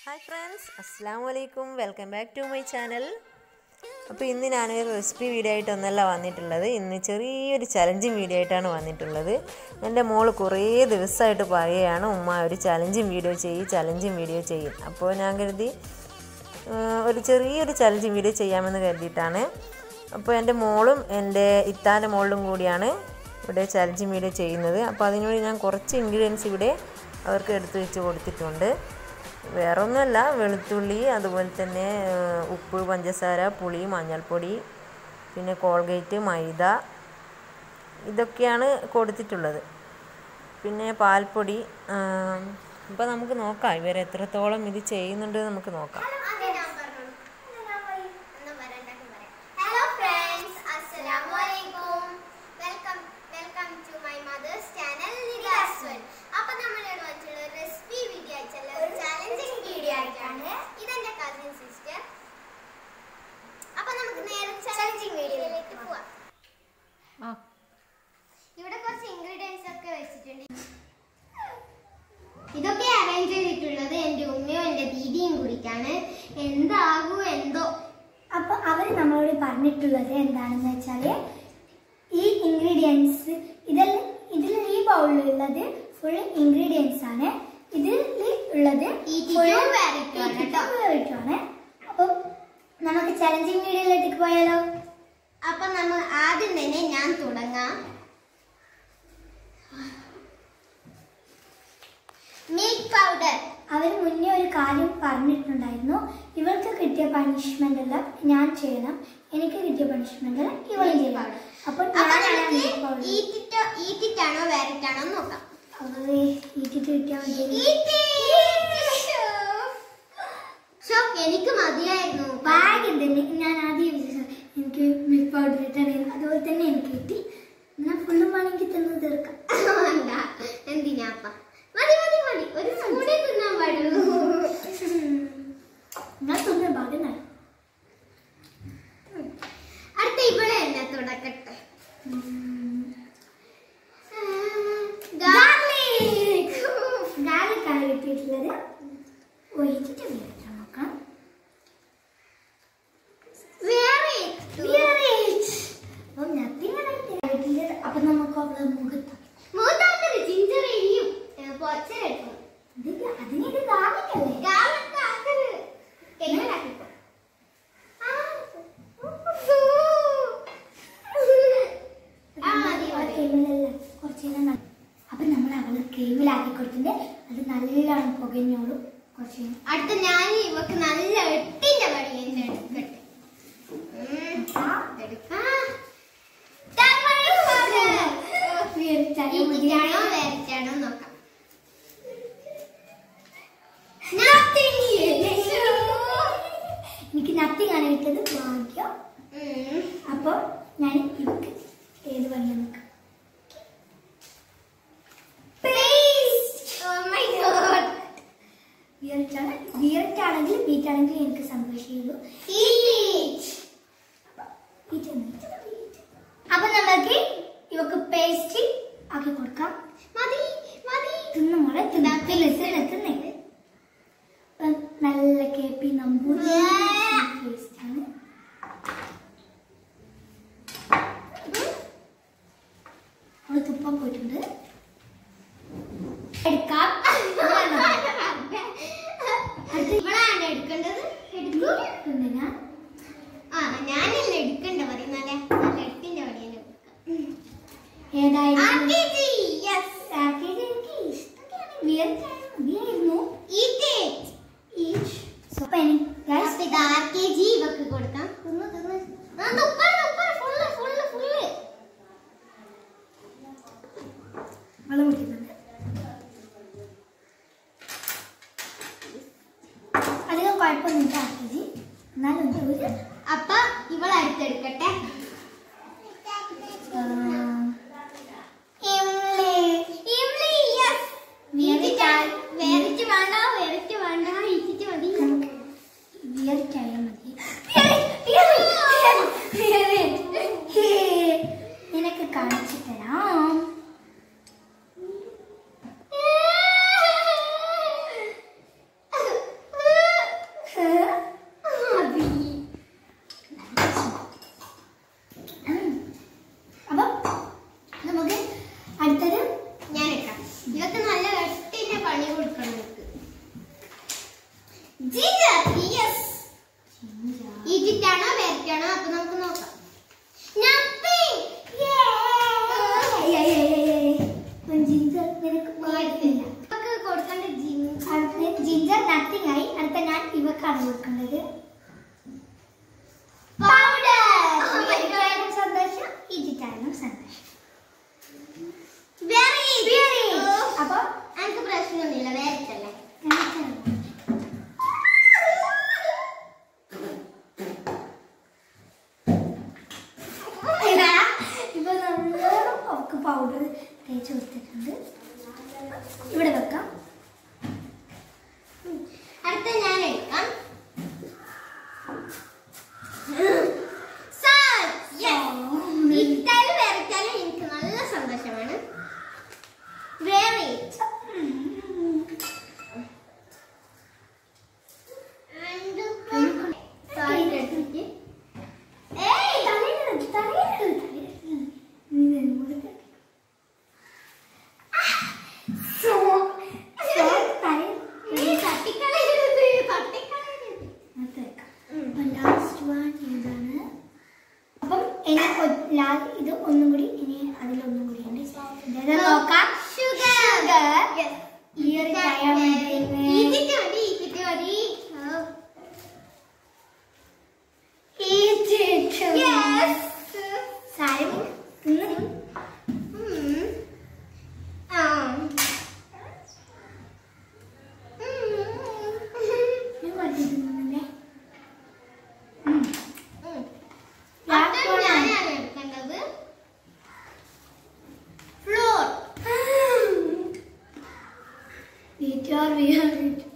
Hi friends അസ്സാം വലൈക്കും welcome back to my channel അപ്പോൾ ഇന്ന് ഞാനൊരു റെസിപ്പി വീഡിയോ ആയിട്ടൊന്നല്ല വന്നിട്ടുള്ളത് ഇന്ന് ചെറിയൊരു ചലഞ്ചിങ് വീഡിയോ ആയിട്ടാണ് വന്നിട്ടുള്ളത് എൻ്റെ മോള് കുറേ ദിവസമായിട്ട് പറയുകയാണ് ഉമ്മ ഒരു ചലഞ്ചിങ് വീഡിയോ ചെയ്യും ചലഞ്ചിങ് വീഡിയോ ചെയ്യും അപ്പോൾ ഞാൻ കരുതി ആ, ഒരു ചെറിയൊരു ചലഞ്ചിങ് വീഡിയോ ചെയ്യാമെന്ന് കരുതിയിട്ടാണ് അപ്പോൾ എൻ്റെ മോളും എൻ്റെ ഇത്താൻ്റെ മോളും കൂടിയാണ് ഇവിടെ ചലഞ്ചിങ് വീഡിയോ ചെയ്യുന്നത് അപ്പോൾ അതിനുവേണ്ടി ഞാൻ കുറച്ച് ഇൻഗ്രീഡിയൻസ് ഇവിടെ അവർക്ക് എടുത്തു വെച്ച് കൊടുത്തിട്ടുണ്ട് വേറെ ഒന്നുമല്ല വെളുത്തുള്ളി അതുപോലെ തന്നെ ആ, ഉപ്പ് പഞ്ചസാര പുളി മഞ്ഞൾപ്പൊടി പിന്നെ കോൾഗേറ്റ് മൈദ ഇതൊക്കെയാണ് കൊടുത്തിട്ടുള്ളത് പിന്നെ പാൽപ്പൊടി അപ്പോൾ നമുക്ക് നോക്കാം ഇവർ എത്രത്തോളം ഇത് ചെയ്യുന്നുണ്ട് നമുക്ക് നോക്കാം അതെ ഞാൻ പറഞ്ഞോളൂ. എന്നാ വരണ്ടാക്കി പറയാം. Hello friends, assalamu alaikum. Welcome, welcome to my mother's channel, Nida's World. അപ്പൊ നമ്മളിവിടെ വന്നിട്ടുള്ള ഒരു recipe video ആയിട്ടുള്ള ഒരു challenging video ആയിട്ടാണ്. ഇതെന്റെ cousin sister. അപ്പൊ നമുക്ക് നേരെ challenging videoയിലേക്ക് പോവാം. ഇവിടെ കുറച്ച് ഇൻഗ്രീഡിയൻസ് ഒക്കെ വെച്ചിട്ടുണ്ട് ഇതൊക്കെ അറേഞ്ച് ചെയ്തിട്ടുള്ളത് എൻ്റെ ഉമ്മയും എൻ്റെ ദീദിയും കൂടിയിട്ടാണ് എന്താകൂ എന്തോ അപ്പൊ അവർ നമ്മളോട് പറഞ്ഞിട്ടുള്ളത് എന്താണെന്ന് വെച്ചാല് ഈ ഇൻഗ്രീഡിയൻസ് ഇതിൽ ഇതിൽ ഈ ബൗളിലുള്ളത് ഫുൾ ഇൻഗ്രീഡിയൻസ് ആണ് ഇതിൽ ഉള്ളത് ഈറ്റിക്കും full വേറിട്ടും ആണ് ഈറ്റിക്കും കേട്ടോ. വേറിട്ടുമാണ്. അപ്പം നമുക്ക് ചലഞ്ചിങ് വീഡിയോയിലേക്ക് പോയാലോ അപ്പൊ നമ്മൾ ആദ്യം തന്നെ ഞാൻ തുടങ്ങാം മിൽക്ക് പൗഡർ അവർ മുന്നേ ഒരു കാര്യം പറഞ്ഞിട്ടുണ്ടായിരുന്നു ഇവൾക്ക് കിട്ടിയ പണിഷ്മെന്റ് അല്ല ഞാൻ ചെയ്യണം എനിക്ക് കിട്ടിയ പണിഷ്മെന്റ് അല്ല ഇവൾ ചെയ്യണം അപ്പൊ അപ്പൊ ഞാനാണ് നമുക്ക് milk powder. ഈറ്റിട്ടോ ഈറ്റിട്ടാണോ വേറിട്ടാണോ എന്ന് നോക്കാം അവരെ ഈറ്റിട്ട് കിട്ടിയാൽ മതി ഈറ്റി! ശോ, എനിക്ക് മതിയായിരുന്നു ബാഗ് ഉണ്ട് ഞാൻ ആദ്യം വിചാരിച്ചു എനിക്ക് മിൽക്ക് പൗഡർ ഇട്ടാണ് അതുപോലെ തന്നെ എനിക്ക് കിട്ടി എന്നാൽ ഫുള്ളും വേണമെങ്കിൽ തിന്ന് തീർക്കാം വേണ്ട എന്തിനാപ്പ മതി മതി മതി ഒരു സ്പൂണിൽ തിന്നാൻ പാടുള്ളൂ ഞാൻ തിന്ന ഭാഗം നല്ല അടുത്ത ഇവിടെ എന്നെ തുടക്കട്ടെ ഗാർലിക് ഗാർലിക് ആണ് കിട്ടിയിട്ടുള്ളത് ഒഴിച്ചിട്ട് വീട്ടിൽ നോക്കാം വേറെ അപ്പം നത്തിങ്ങനെ കിട്ടിയിട്ടുള്ളത് അപ്പം നമുക്ക് അവളെ മുഖത്ത് മൂത്താക്കല് ജിഞ്ചർ ഇനിയും പൊച്ചരെടുക്കും ഇത് അതിനൊരു ഗാർലിക് അല്ലേ ഗാമത്താക്കല് എങ്ങനെയാക്കിക്കോ ആ മതി മതി കേവിലല്ല കുറച്ച് നേരം ന- അപ്പം നമ്മൾ അവള് കേവിലാക്കി കൊടുത്തിട്ട് അത് നല്ലോണം പുകഞ്ഞോളും കുറച്ച് നേരം അടുത്ത ഞാൻ ഇവക്ക് നല്ല എട്ടിന്റെ പണി എന്ന് എടുക്കട്ടെ ഉം, എടുക്കാം. Turmeric powder. വീർച്ചാലും മതി. ഈറ്റിട്ടാണോ വേറിട്ടാണോ നോക്കാം Nothing. എനിക്ക് നത്തിങ് ആണ് കിട്ടിയത് ഭാഗ്യം ഉം. അപ്പോൾ ഞാൻ ഇവക്ക് ഏത് പണിയാ നോക്കാം Paste. Oh my God. വിയർച്ചാണ് വിയർച്ചാണെങ്കിൽ ബീറ്റാണെങ്കിൽ എനിക്ക് സന്തോഷമുള്ളൂ Eat. അപ്പൊ നമുക്ക് ഇവക്ക് പേസ്റ്റ് ആക്കി കൊടുക്കാം മതി മതി തിന്നു മോളെ തിന്ന് തിന്ന് തിന്ന് തിന്ന് ഇപ്പം നല്ല കേപ്പി നമ്പൂരി പേസ്റ്റ് ആണ് അവള് തുപ്പാൻ പോയിട്ടുണ്ട് എടുക്കാം ഇവളാണ് എടുക്കേണ്ടത് എടുക്കൂ പിന്നെ ഞാൻ ആ ഞാനല്ല എടുക്കണ്ട പറയുന്നാലേ നല്ല എട്ടിന്റെ പണിയല്ലേ ഏതായാലും യെസ് പാക്കേജ് എനിക്ക് ഇഷ്ടമൊക്കെയാണ് വിയർച്ചാണ് മതിയായിരുന്നു ഈറ്റ് ഇറ്റ് ഈച്ച് സോ അപ്പം എനിക്ക് guys, അപ്പൊ ഇത് ആർ കെ ജി ഇവക്ക് കൊടുക്കാം തിന്ന് തിന്ന് ആ, തുപ്പല്, തുപ്പല്, ഫുള്ള് ഫുള്ള് ഫുള്ള് വെള്ളം കുടിക്കുന്നുണ്ട് അധികം കുഴപ്പമൊന്നുമില്ല ആക്കി എന്നാലും ഒരു അപ്പൊ ഇവളെ അടുത്തെടുക്കട്ടെ ആ, ഇംലി. ഇംലി, yes. വിയർച്ചാൽ വേറിട്ട് വേണ്ട വേറിട്ട് വേണ്ട ഇറ്റിട്ട് മതി നമുക്ക് വിയർച്ചായാൽ മതി ഹേ, നിനക്ക് കാണിച്ചു തരാം ആ ഈറ്റിട്ടാണോ വരട്ടാണോ അപ്പൊ നമുക്ക് നോക്കാം Nothing. ജിഞ്ചർ നിനക്ക് പാടില്ല നമുക്ക് കൊടുക്കേണ്ട ജിഞ്ചർ അടുത്ത ജിഞ്ചർ നത്തിങ് ആയി അടുത്ത ഞാൻ ഇവക്കാണ് കൊടുക്കേണ്ടത് പൗഡർ ഇവക്കായാലും സന്തോഷം ഇജിറ്റായാലും സന്തോഷം വെരി അപ്പൊ എനിക്ക് പ്രശ്നമൊന്നുമില്ല വരട്ടല്ലേ ഇപ്പൊ നല്ലോണം അവർക്ക് പൗഡർ തേച്ച് കൊടുത്തിട്ടുണ്ട് ഇവിടെ വെക്കാം അടുത്ത ഞാൻ എടുക്കാം Salt. Yes. ഇട്ടാലും വരച്ചാലും എനിക്ക് നല്ല സന്തോഷമാണ് വെരി സാൾട്ട് എടുത്തിട്ട് ഏയ് തലയിലെടുത്ത്, തലയിലെടുത്ത്, തലയിലെടുത്ത്. നീ എന്നോട് ത- സോ സോ തലയിൽ നീ തട്ടിക്കളയരുത് തട്ടിക്കളയരുത് അത് വെക്കാം. അപ്പൊ ലാസ്റ്റ് വൺ ഇതാണ് അപ്പം ഇനി ഒ- ലാ- ഇത് ഒന്നും കൂടി ഇനി അതിലൊന്നും കൂടി ഉണ്ട് ഇത് നോക്കാം ഷുഗർ Sugar. ഈ ഒരു ചായ വേണ്ടി ഇതിട്ട് മതി ഇതിട്ട് മതി Yes. സാരി തിന്ന് ഉം. ആ. നീ മതി തിന്നുന്നേ ഉം. Last അടുത്ത one ആണ്. ഞാനാണ് എടുക്കേണ്ടത് ഫ്ലോർ Eat your weird.